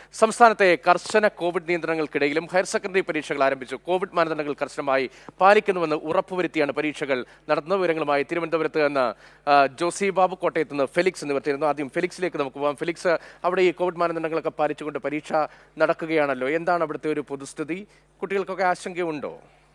സംസ്ഥാനത്തെ കർശന Covid നിയന്ത്രണങ്ങൾക്കിടയിലും higher secondary പരീക്ഷകൾ ആരംഭിച്ചു കോവിഡ് മാനദണ്ഡങ്ങൾ കർശനമായി പാലിക്കുന്നുവെന്ന് ഉറപ്പുവരുത്തിയാണ് പരീക്ഷകൾ നടത്തുന്ന വിവരങ്ങളുമായി തിരുവനന്തപുരത്ത് നിന്ന് ആ, ജോസി ബാബു കോട്ടയത്ത് നിന്ന് ഫെലിക്സ് എന്നിവർ ചേരുന്നു ആദ്യം ഫെലിക്സിലേക്ക് നമുക്ക് പോകാം ഫെലിക്സ് അവിടെ ഈ കോവിഡ് മാനദണ്ഡങ്ങളൊക്കെ പാലിച്ചുകൊണ്ട് പരീക്ഷ നടക്കുകയാണല്ലോ എന്താണ് അവിടുത്തെ ഒരു പൊതുസ്ഥിതി കുട്ടികൾക്കൊക്കെ ആശങ്കയുണ്ടോ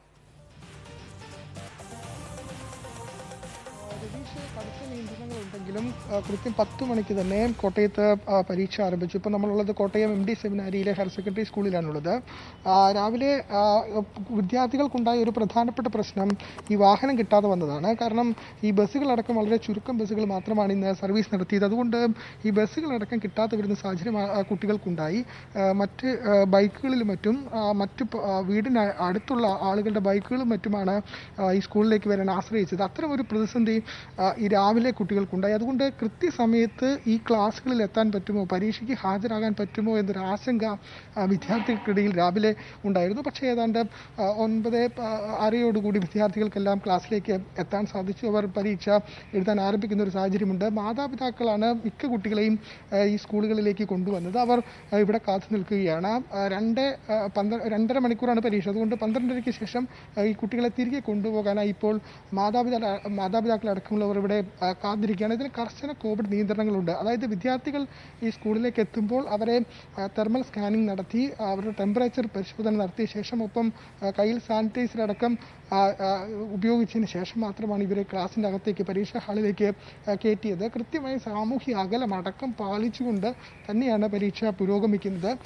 രതീഷ് കടുത്ത നിയന്ത്രണങ്ങളുണ്ടെങ്കിലും ആ, കൃത്യം പത്ത് മണിക്ക് തന്നെ കോട്ടയത്ത് ആ, പരീക്ഷ ആരംഭിച്ചു ഇപ്പോൾ നമ്മളുള്ളത് കോട്ടയം എം ഡി സെമിനാരിയിലെ ഹയർ സെക്കൻഡറി സ്കൂളിലാണുള്ളത് ആ, രാവിലെ ആ, വിദ്യാർത്ഥികൾക്കുണ്ടായ ഒരു പ്രധാനപ്പെട്ട പ്രശ്നം ഈ വാഹനം കിട്ടാതെ വന്നതാണ് കാരണം ഈ ബസ്സുകളടക്കം വളരെ ചുരുക്കം ബസ്സുകൾ മാത്രമാണ് ഇന്ന് സർവീസ് നടത്തിയത് അതുകൊണ്ട് ഈ ബസ്സുകളടക്കം കിട്ടാതെ വരുന്ന സാഹചര്യം ആ, ആ, കുട്ടികൾക്കുണ്ടായി ആ, മറ്റ് ആ, ബൈക്കുകളിലും മറ്റും ആ, മറ്റ് പ- ആ, വീടിന് അടുത്തുള്ള ആളുകളുടെ ബൈക്കുകളും മറ്റുമാണ് ആ, ഈ സ്കൂളിലേക്ക് വരാൻ ആശ്രയിച്ചത് അത്തരം ഒരു പ്രതിസന്ധി ആ, ഈ രാവിലെ കുട്ടികൾക്കുണ്ടായി അതുകൊണ്ട് കൃത്യസമയത്ത് ഈ ക്ലാസ്സുകളിൽ എത്താൻ പറ്റുമോ പരീക്ഷയ്ക്ക് ഹാജരാകാൻ പറ്റുമോ എന്നൊരു ആശങ്ക ആ, വിദ്യാർത്ഥികൾക്കിടയിൽ രാവിലെ ഉണ്ടായിരുന്നു പക്ഷേ ഏതാണ്ട് ആ, ഒൻപത് പ- അരയോടുകൂടി വിദ്യാർത്ഥികൾക്കെല്ലാം ക്ലാസ്സിലേക്ക് എത്താൻ സാധിച്ചു അവർ പരീക്ഷ എഴുതാൻ ആരംഭിക്കുന്ന ഒരു സാഹചര്യമുണ്ട് മാതാപിതാക്കളാണ് മിക്ക കുട്ടികളെയും ആ, ഈ സ്കൂളുകളിലേക്ക് കൊണ്ടുവന്നത് അവർ ആ, ഇവിടെ കാത്തു നിൽക്കുകയാണ് ആ, രണ്ട് ആ, പന്ത്ര രണ്ടര മണിക്കൂറാണ് പരീക്ഷ അതുകൊണ്ട് പന്ത്രണ്ടരയ്ക്ക് ശേഷം ആ, ഈ കുട്ടികളെ തിരികെ കൊണ്ടുപോകാനായി ഇപ്പോൾ മാതാപിതാ മാതാപിതാക്കളടക്കമുള്ളവർ ഇവിടെ ആ, കാത്തിരിക്കുകയാണ് ഇതിന് കർശന കോവിഡ് നിയന്ത്രണങ്ങളുണ്ട് അതായത് വിദ്യാർത്ഥികൾ ഈ സ്കൂളിലേക്ക് എത്തുമ്പോൾ അവരെ ആ, തെർമൽ സ്കാനിംഗ് നടത്തി അവരുടെ ടെമ്പറേച്ചർ പരിശോധന നടത്തിയ ശേഷം ഒപ്പം ആ, കയ്യിൽ സാനിറ്റൈസർ അടക്കം ആ, ആ, ഉപയോഗിച്ചതിന് ശേഷം മാത്രമാണ് ഇവരെ ക്ലാസ്സിൻ്റെ അകത്തേക്ക് പരീക്ഷാ ഹാളിലേക്ക് ആ, കയറ്റിയത് കൃത്യമായി സാമൂഹ്യ അകലം അടക്കം പാലിച്ചുകൊണ്ട് തന്നെയാണ് പരീക്ഷ പുരോഗമിക്കുന്നത്